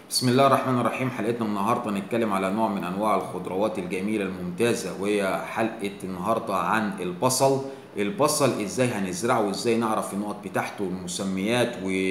بسم الله الرحمن الرحيم حلقتنا النهارده هنتكلم على نوع من انواع الخضروات الجميله الممتازه وهي حلقه النهارده عن البصل البصل ازاي هنزرعه وازاي نعرف النقط بتاعته والمسميات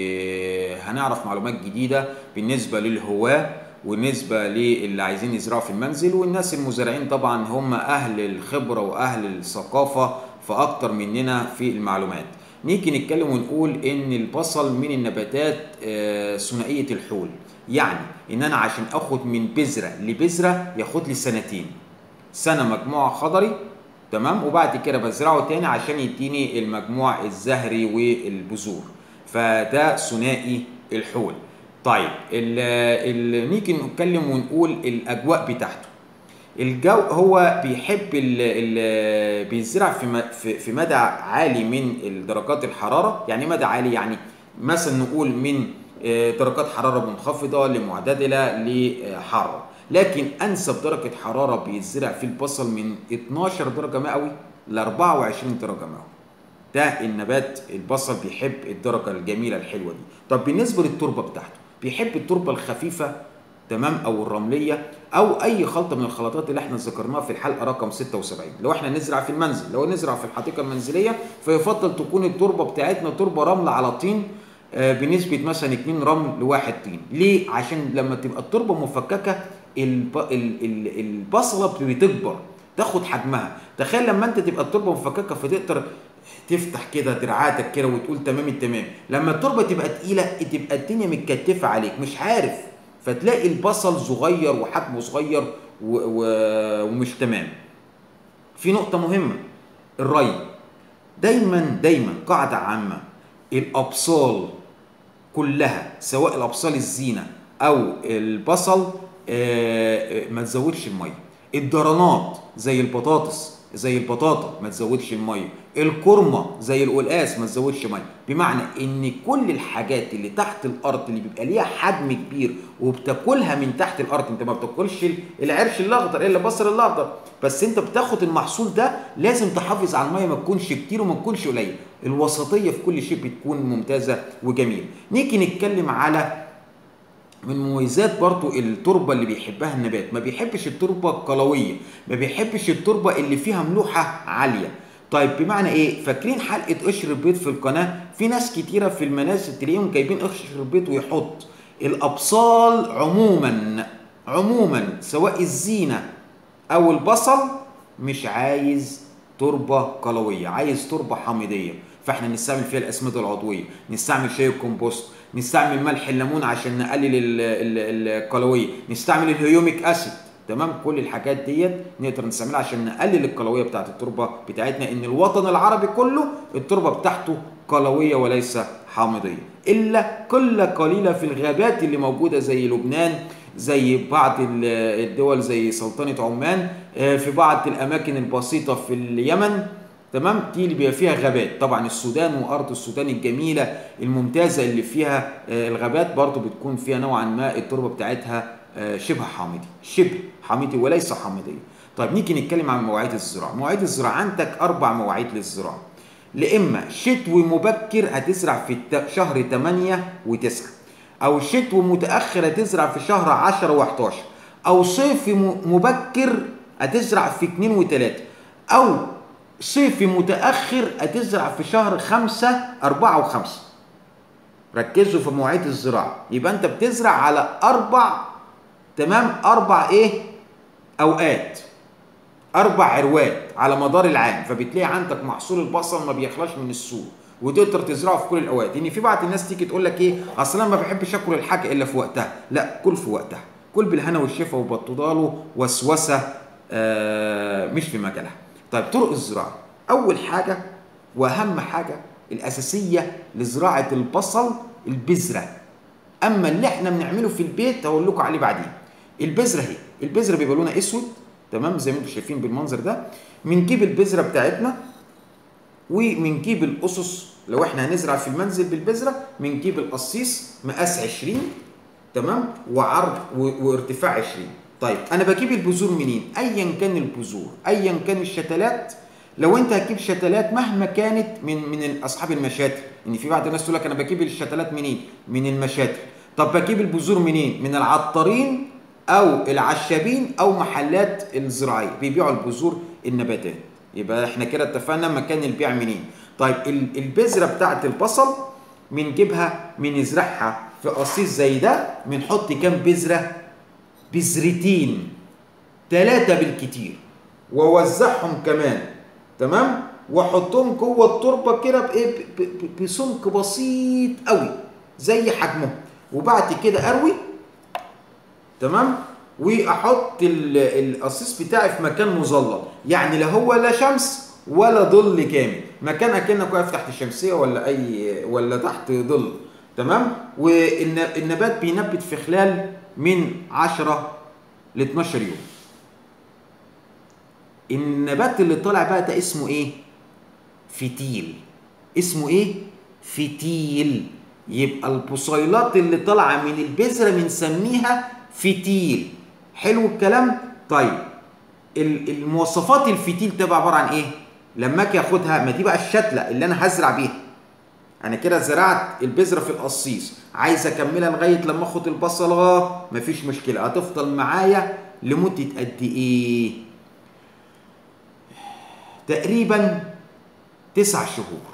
وهنعرف معلومات جديده بالنسبه للهواه وبالنسبه للي عايزين يزرعوا في المنزل والناس المزارعين طبعا هم اهل الخبره واهل الثقافه فاكتر مننا في المعلومات نيجي نتكلم ونقول ان البصل من النباتات آه، ثنائيه الحول يعني ان انا عشان اخد من بذره لبذره ياخد لي سنتين سنه مجموع خضري تمام وبعد كده بزرعه تاني عشان يديني المجموع الزهري والبذور فده ثنائي الحول طيب ال ال نيجي نتكلم ونقول الاجواء بتاعته الجو هو بيحب ال ال بيزرع في م- في في مدى عالي من درجات الحراره يعني مدى عالي يعني مثلا نقول من آه، درجات حراره منخفضه لمعتدله لحاره لكن انسب درجه حراره بيزرع في البصل من 12 درجه مئوي ل 24 درجه مئوي ده النبات البصل بيحب الدرجه الجميله الحلوه دي طب بالنسبه للتربه بتاعته بيحب التربه الخفيفه تمام او الرمليه او اي خلطه من الخلطات اللي احنا ذكرناها في الحلقه رقم 76 لو احنا نزرع في المنزل لو نزرع في الحديقه المنزليه فيفضل تكون التربه بتاعتنا تربه رمل على طين آه، بنسبه مثلا 2 رمل لواحد طين ليه عشان لما تبقى التربه مفككه الب... ال... ال... البصله بتكبر تاخد حجمها تخيل لما انت تبقى التربه مفككه فتقدر تفتح كده دراعاتك كده وتقول تمام التمام لما التربه تبقى تقيله تبقى الدنيا متكتفه عليك مش عارف فتلاقي البصل صغير وحجمه صغير و... و... ومش تمام في نقطة مهمة الري دايما دايما قاعدة عامة الأبصال كلها سواء الأبصال الزينة أو البصل آه، آه، ما تزودش المية الدرانات زي البطاطس زي البطاطا ما تزودش المية الكرمة زي القلقاس ما تزودش مية بمعنى ان كل الحاجات اللي تحت الارض اللي بيبقى ليها حجم كبير وبتاكلها من تحت الارض انت ما بتاكلش العرش الاخضر الا البصل الاخضر بس انت بتاخد المحصول ده لازم تحافظ على الميه ما تكونش كتير وما تكونش قليل الوسطيه في كل شيء بتكون ممتازه وجميله نيجي نتكلم على من مميزات برضو التربة اللي بيحبها النبات ما بيحبش التربة القلوية ما بيحبش التربة اللي فيها ملوحة عالية طيب بمعنى ايه فاكرين حلقة قشر البيض في القناة في ناس كتيرة في المنازل تلاقيهم جايبين قشر البيض ويحط الابصال عموما عموما سواء الزينة او البصل مش عايز تربة قلوية عايز تربة حامضية فاحنا نستعمل فيها الاسمده العضويه نستعمل شاي الكمبوست نستعمل ملح الليمون عشان نقلل ال- ال- القلويه نستعمل الهيوميك اسيد تمام كل الحاجات ديت نقدر نستعملها عشان نقلل القلويه بتاعت التربه بتاعتنا ان الوطن العربي كله التربه بتاعته قلويه وليس حامضيه الا قله قليله في الغابات اللي موجوده زي لبنان زي بعض ال- الدول زي سلطنه عمان آه، في بعض الاماكن البسيطه في اليمن تمام دي اللي بيبقى فيها غابات طبعا السودان وارض السودان الجميله الممتازه اللي فيها آه، الغابات برضو بتكون فيها نوعا ما التربه بتاعتها آه، شبه حامضي شبه حامضي وليس حامضيه طيب نيجي نتكلم عن مواعيد الزراعه مواعيد الزراعه عندك اربع مواعيد للزراعه لاما شتوي مبكر هتزرع في الت- شهر 8 و9 او شتوي متاخر هتزرع في شهر 10 و11 او صيفي م- مبكر هتزرع في 2 و3 او صيفي متاخر هتزرع في شهر 5 4 و5 ركزوا في مواعيد الزراعه يبقى انت بتزرع على اربع تمام اربع ايه اوقات اربع عروات على مدار العام فبتلاقي عندك محصول البصل ما بيخلاش من السوق وتقدر تزرعه في كل الاوقات ان في بعض الناس تيجي تقول لك ايه اصل انا ما بحبش اكل الحاجه الا في وقتها لا كل في وقتها كل بالهنا والشفا وبطلاله وسوسه آه مش في مجالها طيب طرق الزراعه اول حاجه واهم حاجه الاساسيه لزراعه البصل البذره اما اللي احنا بنعمله في البيت هقول لكم عليه بعدين البذره اهي البذره بيبقى لونها اسود تمام زي ما انتم شايفين بالمنظر ده بنجيب البذره بتاعتنا وبنجيب الاسس لو احنا هنزرع في المنزل بالبذره بنجيب القصيص مقاس 20 تمام وعرض و- وارتفاع 20 طيب انا بجيب البذور منين ايا كان البذور ايا كان الشتلات لو انت هتجيب شتلات مهما كانت من من اصحاب المشاتل ان في بعض الناس تقول لك انا بجيب الشتلات منين من المشاتل طب بجيب البذور منين من العطارين او العشابين او محلات الزراعيه بيبيعوا البذور النباتات يبقى احنا كده اتفقنا مكان البيع منين طيب ال- البذره بتاعت البصل بنجيبها بنزرعها في قصيص زي ده بنحط كام بذره بذرتين ثلاثه بالكتير واوزعهم كمان تمام واحطهم جوه التربه كده بايه ب- ب- بسمك بسيط قوي زي حجمهم وبعد كده اروي تمام واحط ال- القصيص بتاعي في مكان مظلل يعني لا هو لا شمس ولا ظل كامل مكان اكنك واقف تحت الشمسيه ولا اي ولا تحت ظل تمام والنبات بينبت في خلال من 10 ل 12 يوم النبات اللي طالع بقى ده اسمه ايه فتيل اسمه ايه فتيل يبقى البصيلات اللي طالعه من البذره بنسميها فتيل حلو الكلام طيب ال- المواصفات الفتيل تبقى عباره عن ايه لما اجي اخدها ما دي بقى الشتله اللي انا هزرع بيها انا كده زرعت البذره في القصيص عايز اكملها لغايه لما اخد البصله مفيش مشكله هتفضل معايا لمده قد ايه تقريبا تسع شهور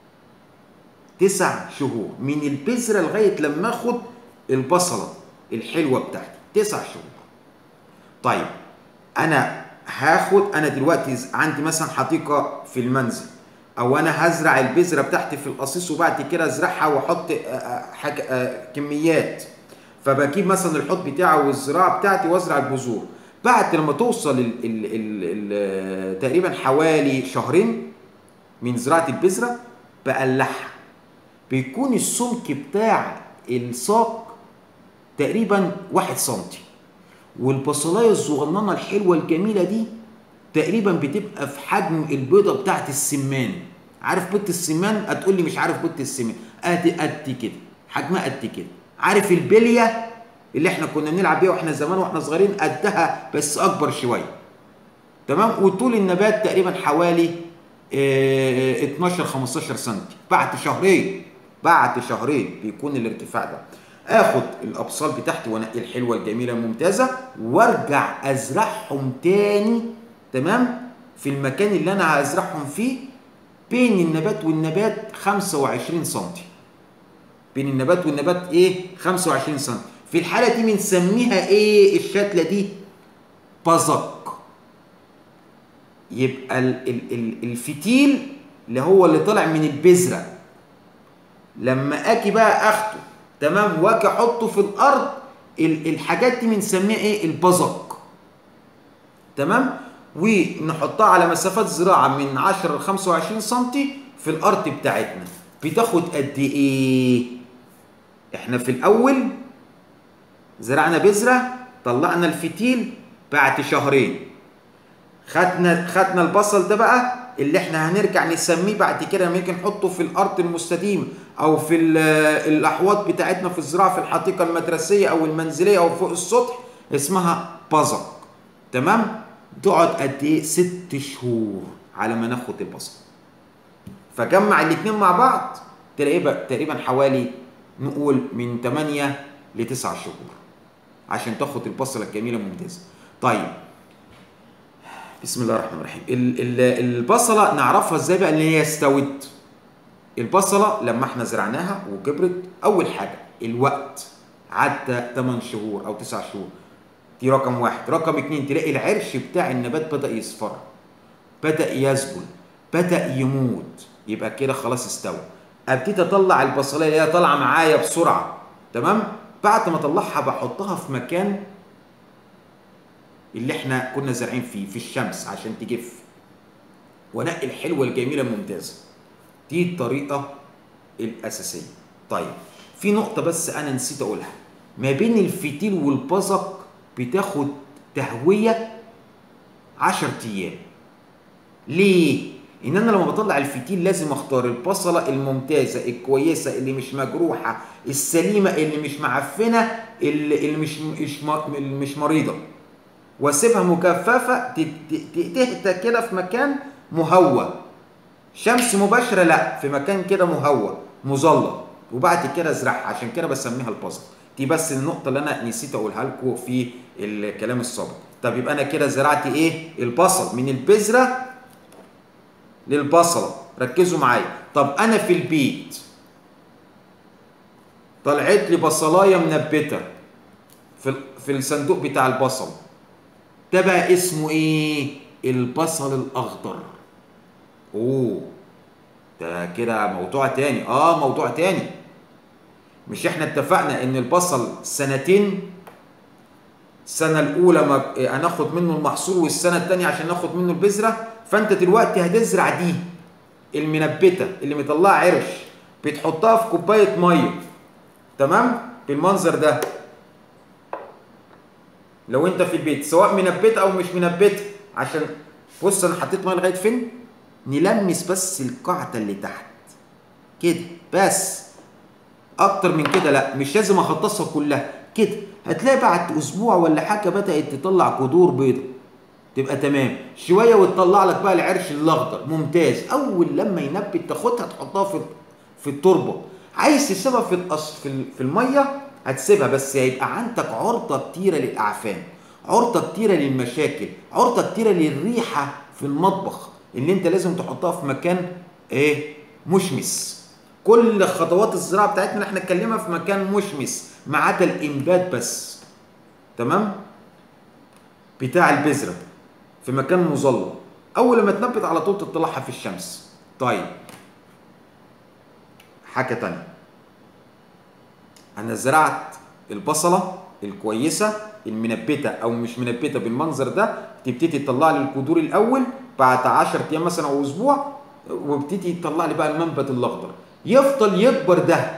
تسع شهور من البذرة لغاية لما اخد البصلة الحلوة بتاعتي تسع شهور طيب انا هاخد انا دلوقتي ز- عندي مثلا حديقة في المنزل او انا هزرع البذرة بتاعتي في القصيص وبعد كده ازرعها واحط آه، آه، حاجة آه، كميات فبجيب مثلا الحوض بتاعي والزراعة بتاعتي وازرع البذور بعد لما توصل ال ال ال ال تقريبا حوالي شهرين من زراعة البذرة بقلعها بيكون السمك بتاع الساق تقريبا واحد سنتي والبصلايه الصغننه الحلوه الجميله دي تقريبا بتبقى في حجم البيضه بتاعت السمان عارف بيضه السمان هتقول لي مش عارف بيضه السمان قد قد كده حجمها قد كده عارف البليه اللي احنا كنا بنلعب بيها واحنا زمان واحنا صغيرين قدها بس اكبر شويه تمام وطول النبات تقريبا حوالي اه 12 15 سم بعد شهرين بعد شهرين بيكون الارتفاع ده اخد الابصال بتاعتي وانقي الحلوه الجميله الممتازه وارجع ازرعهم تاني تمام في المكان اللي انا هزرعهم فيه بين النبات والنبات 25 سم بين النبات والنبات ايه 25 سم في الحاله دي بنسميها ايه الشتله دي بزق يبقى ال ال ال الفتيل اللي هو اللي طالع من البذره لما اجي بقى اخده تمام واجي احطه في الارض ال الحاجات دي بنسميها ايه البزق تمام ونحطها على مسافات زراعه من 10 ل 25 سم في الارض بتاعتنا بتاخد قد ايه احنا في الاول زرعنا بذره طلعنا الفتيل بعد شهرين خدنا خدنا البصل ده بقى اللي احنا هنرجع نسميه بعد كده لما نيجي نحطه في الارض المستديمه او في الاحواض بتاعتنا في الزراعه في الحديقه المدرسيه او المنزليه او فوق السطح اسمها بزق تمام تقعد قد ايه ست شهور على ما ناخد البصل فجمع الاثنين مع بعض تلاقيه تقريبا حوالي نقول من 8 ل 9 شهور عشان تاخد البصله الجميله الممتازه طيب بسم الله الرحمن الرحيم البصله نعرفها ازاي بقى ان هي استوت البصله لما احنا زرعناها وكبرت اول حاجه الوقت عدى 8 شهور او 9 شهور دي رقم واحد رقم اتنين تلاقي العرش بتاع النبات بدا يصفر بدا يذبل بدا يموت يبقى كده خلاص استوى ابتدي اطلع البصلايه اللي هي طالعه معايا بسرعه تمام بعد ما اطلعها بحطها في مكان اللي احنا كنا زارعين فيه في الشمس عشان تجف وانقي الحلوه الجميله الممتازه دي الطريقه الاساسيه طيب في نقطه بس انا نسيت اقولها ما بين الفتيل والبزق بتاخد تهويه 10 ايام ليه ان انا لما بطلع الفتيل لازم اختار البصله الممتازه الكويسه اللي مش مجروحه السليمه اللي مش معفنه اللي مش مش اللي مش مريضه واسيبها مجففه تهدى كده في مكان مهوى شمس مباشره لا في مكان كده مهوى مظلل وبعد كده ازرعها عشان كده بسميها البصل دي بس النقطه اللي انا نسيت اقولها لكم في الكلام السابق طب يبقى انا كده زرعت ايه البصل من البذره للبصله ركزوا معايا طب انا في البيت طلعت لي بصلايه منبته في في الصندوق بتاع البصل ده بقى اسمه ايه البصل الاخضر اوه ده كده موضوع تاني اه موضوع تاني مش احنا اتفقنا ان البصل سنتين السنة الأولى ما هناخد منه المحصول والسنة التانية عشان ناخد منه البذرة فأنت دلوقتي هتزرع دي المنبتة اللي مطلعة عرش بتحطها في كوباية مية تمام بالمنظر ده لو انت في البيت سواء منبتة او مش منبتة عشان بص انا حطيت ميه لغايه فين نلمس بس القاعده اللي تحت كده بس اكتر من كده لا مش لازم اخطصها كلها كده هتلاقي بعد اسبوع ولا حاجه بدات تطلع جذور بيضة تبقى تمام شويه وتطلع لك بقى العرش الاخضر ممتاز اول لما ينبت تاخدها تحطها في في التربه عايز تسيبها في الأص... في, في الميه هتسيبها بس هيبقى عندك عرضه كتيره للاعفان عرضه كتيره للمشاكل عرضه كتيره للريحه في المطبخ اللي انت لازم تحطها في مكان ايه مشمس كل خطوات الزراعه بتاعتنا احنا نتكلمها في مكان مشمس ما عدا الانبات بس تمام بتاع البذره في مكان مظلل اول لما تنبت على طول تطلعها في الشمس طيب حاجه تانية انا زرعت البصله الكويسه المنبته او مش منبته بالمنظر ده تبتدي تطلع لي الجذور الاول بعد 10 ايام مثلا او اسبوع وابتدي يطلع لي بقى المنبت الاخضر يفضل يكبر ده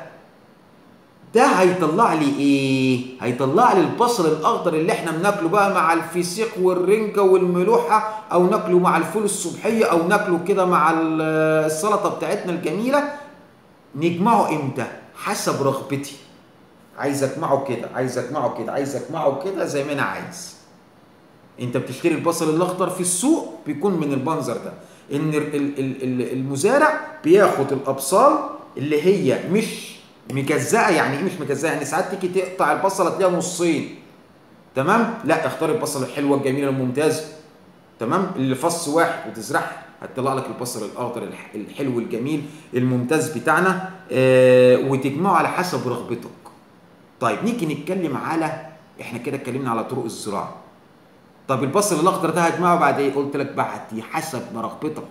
ده هيطلع لي ايه هيطلع لي البصل الاخضر اللي احنا بناكله بقى مع الفسيخ والرنجه والملوحه او ناكله مع الفول الصبحيه او ناكله كده مع السلطه بتاعتنا الجميله نجمعه امتى حسب رغبتي عايز اجمعه كده عايز اجمعه كده عايز اجمعه كده زي ما انا عايز انت بتشتري البصل الاخضر في السوق بيكون من المنظر ده ان المزارع بياخد الابصال اللي هي مش مجزأة يعني ايه مش مجزأة يعني ساعات تيجي تقطع البصلة تلاقيها نصين تمام لا اختار البصل الحلوة الجميلة الممتازة تمام اللي فص واحد وتزرعها هتطلع لك البصل الاخضر الحلو الجميل الممتاز بتاعنا آه وتجمعه على حسب رغبتك طيب نيجي نتكلم على احنا كده اتكلمنا على طرق الزراعه طب البصل الاخضر ده هجمعه بعد ايه قلت لك بعد حسب رغبتك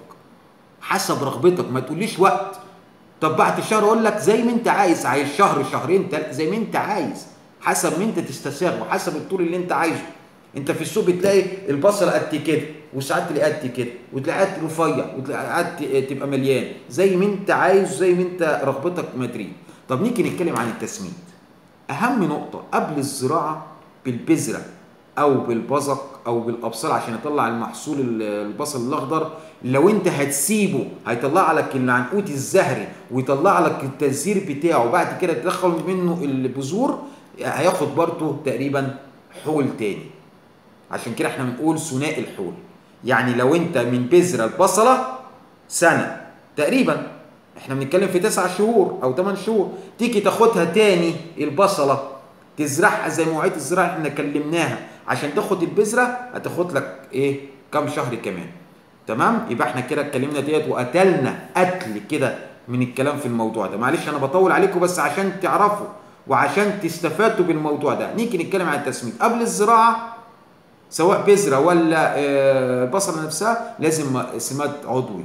حسب رغبتك ما تقوليش وقت طب بعد شهر اقول لك زي ما انت عايز عايز شهر شهرين ثلاثه زي ما انت عايز حسب ما انت تستساغ وحسب الطول اللي انت عايزه انت في السوق بتلاقي البصل قد كده وساعات تلاقي قد كده وتلاقي قد رفيع وتلاقي قد تبقى مليان زي ما انت عايز زي ما انت رغبتك ما تريد طب نيجي نتكلم عن التسميد اهم نقطه قبل الزراعه بالبذره او بالبزق او بالابصال عشان يطلع المحصول البصل الاخضر لو انت هتسيبه هيطلع لك العنقود الزهري ويطلع لك التزهير بتاعه بعد كده تدخل منه البذور هياخد برضه تقريبا حول تاني عشان كده احنا بنقول ثنائي الحول يعني لو انت من بذره البصله سنه تقريبا احنا بنتكلم في تسع شهور او ثمان شهور تيجي تاخدها تاني البصله تزرعها زي مواعيد الزراعه اللي احنا كلمناها عشان تاخد البذره هتاخد لك ايه كام شهر كمان تمام يبقى احنا كده اتكلمنا ديت وقتلنا قتل كده من الكلام في الموضوع ده معلش انا بطول عليكم بس عشان تعرفوا وعشان تستفادوا بالموضوع ده نيجي نتكلم عن التسميد قبل الزراعه سواء بذره ولا البصله نفسها لازم سماد عضوي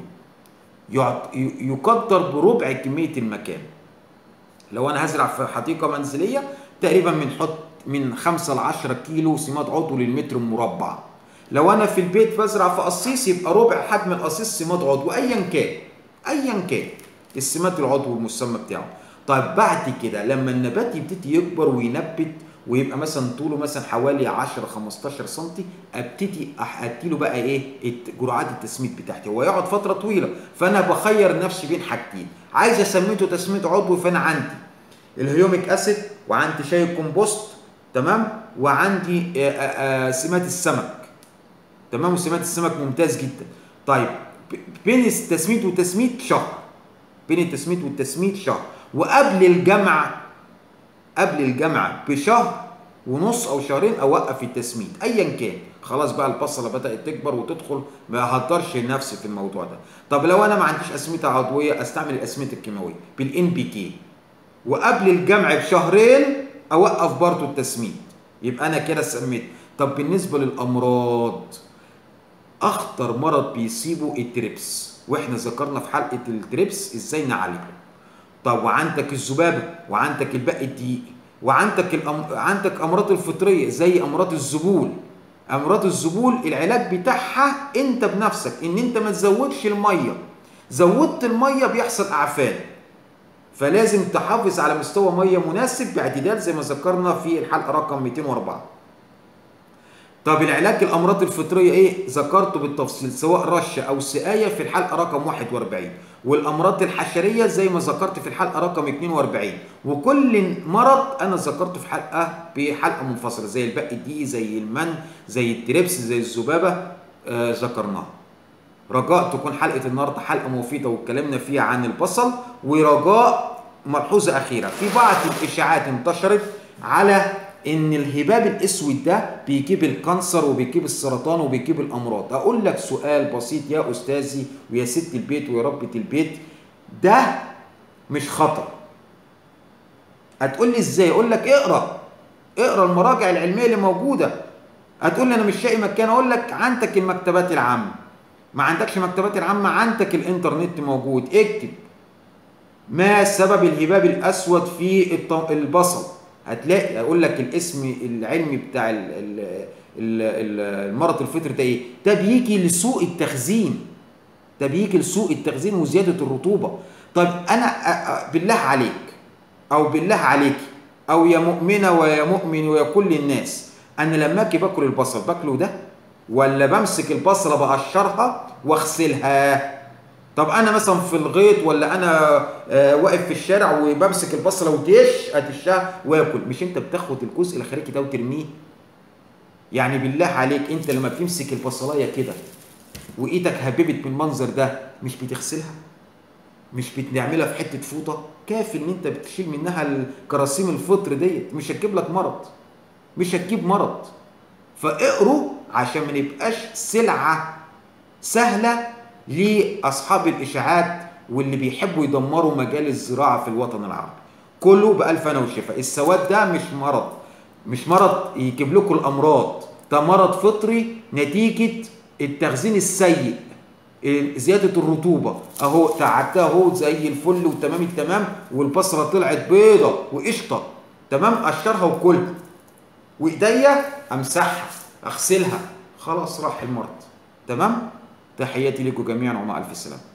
يقدر بربع كميه المكان لو انا هزرع في حديقه منزليه تقريبا بنحط من 5 ل 10 كيلو سماد عضوي للمتر مربع لو انا في البيت بزرع في قصيص يبقى ربع حجم القصيص سماد عضوي ايا كان ايا كان السماد العضوي المسمى بتاعه طيب بعد كده لما النبات يبتدي يكبر وينبت ويبقى مثلا طوله مثلا حوالي 10 15 سم ابتدي ادي له بقى ايه جرعات التسميد بتاعتي هو يقعد فتره طويله فانا بخير نفسي بين حاجتين عايز اسميته تسميد عضوي فانا عندي الهيوميك اسيد وعندي شاي الكمبوست تمام وعندي سمات السمك تمام وسمات السمك ممتاز جدا طيب بين التسميد والتسميد شهر بين التسميد والتسميد شهر وقبل الجمع قبل الجمع بشهر ونص او شهرين اوقف التسميد ايا كان خلاص بقى البصله بدات تكبر وتدخل ما هقدرش نفسي في الموضوع ده طب لو انا ما عنديش اسمده عضويه استعمل الاسمده الكيماويه بالان بي كي وقبل الجمع بشهرين اوقف برضو التسميد يبقى انا كده سميت طب بالنسبه للامراض اخطر مرض بيصيبه التريبس واحنا ذكرنا في حلقه التريبس ازاي نعالجه طب وعندك الذبابه وعندك البق الدقيق وعندك الأم... عندك امراض الفطريه زي امراض الذبول امراض الذبول العلاج بتاعها انت بنفسك ان انت ما تزودش الميه زودت الميه بيحصل اعفان فلازم تحافظ على مستوى ميه مناسب باعتدال زي ما ذكرنا في الحلقه رقم 204 طب العلاج الامراض الفطريه ايه ذكرته بالتفصيل سواء رشه او سقايه في الحلقه رقم 41 والامراض الحشريه زي ما ذكرت في الحلقه رقم 42 وكل مرض انا ذكرته في حلقه بحلقه منفصله زي البق الدقيقي زي المن زي التريبس زي الذبابه آه ذكرناها رجاء تكون حلقه النهارده حلقه مفيده واتكلمنا فيها عن البصل ورجاء ملحوظه اخيره في بعض الاشاعات انتشرت على ان الهباب الاسود ده بيجيب الكانسر وبيجيب السرطان وبيجيب الامراض اقول لك سؤال بسيط يا استاذي ويا ست البيت ويا ربة البيت ده مش خطر هتقول لي ازاي اقول لك اقرا اقرا المراجع العلميه اللي موجوده هتقول لي انا مش لاقي مكان اقول لك عندك المكتبات العامه ما عندكش مكتبات العامه عندك الانترنت موجود اكتب ما سبب الهباب الاسود في البصل هتلاقي اقول لك الاسم العلمي بتاع ال ال ال المرض الفطري ده ايه ده بيجي لسوء التخزين ده بيجي لسوء التخزين وزياده الرطوبه طب انا بالله عليك او بالله عليك او يا مؤمنه ويا مؤمن ويا كل الناس انا لما اجي باكل البصل باكله ده ولا بمسك البصله بقشرها واغسلها طب انا مثلا في الغيط ولا انا آه واقف في الشارع وبمسك البصله وتش اتشها واكل مش انت بتاخد الجزء الخارجي ده وترميه يعني بالله عليك انت لما بتمسك البصلايه كده وايدك هببت من المنظر ده مش بتغسلها مش بتعملها في حته فوطه كافي ان انت بتشيل منها الكراسيم الفطر ديت مش هتجيب لك مرض مش هتجيب مرض فاقروا عشان ما نبقاش سلعه سهله لاصحاب الاشاعات واللي بيحبوا يدمروا مجال الزراعه في الوطن العربي كله بالف انا والشفاء السواد ده مش مرض مش مرض يجيب لكم الامراض ده مرض فطري نتيجه التخزين السيء زياده الرطوبه اهو قعدتها اهو زي الفل وتمام التمام والبصره طلعت بيضه وقشطه تمام قشرها وكلها وايديا امسحها اغسلها خلاص راح المرض تمام تحياتي لكم جميعا ومع الف سلامه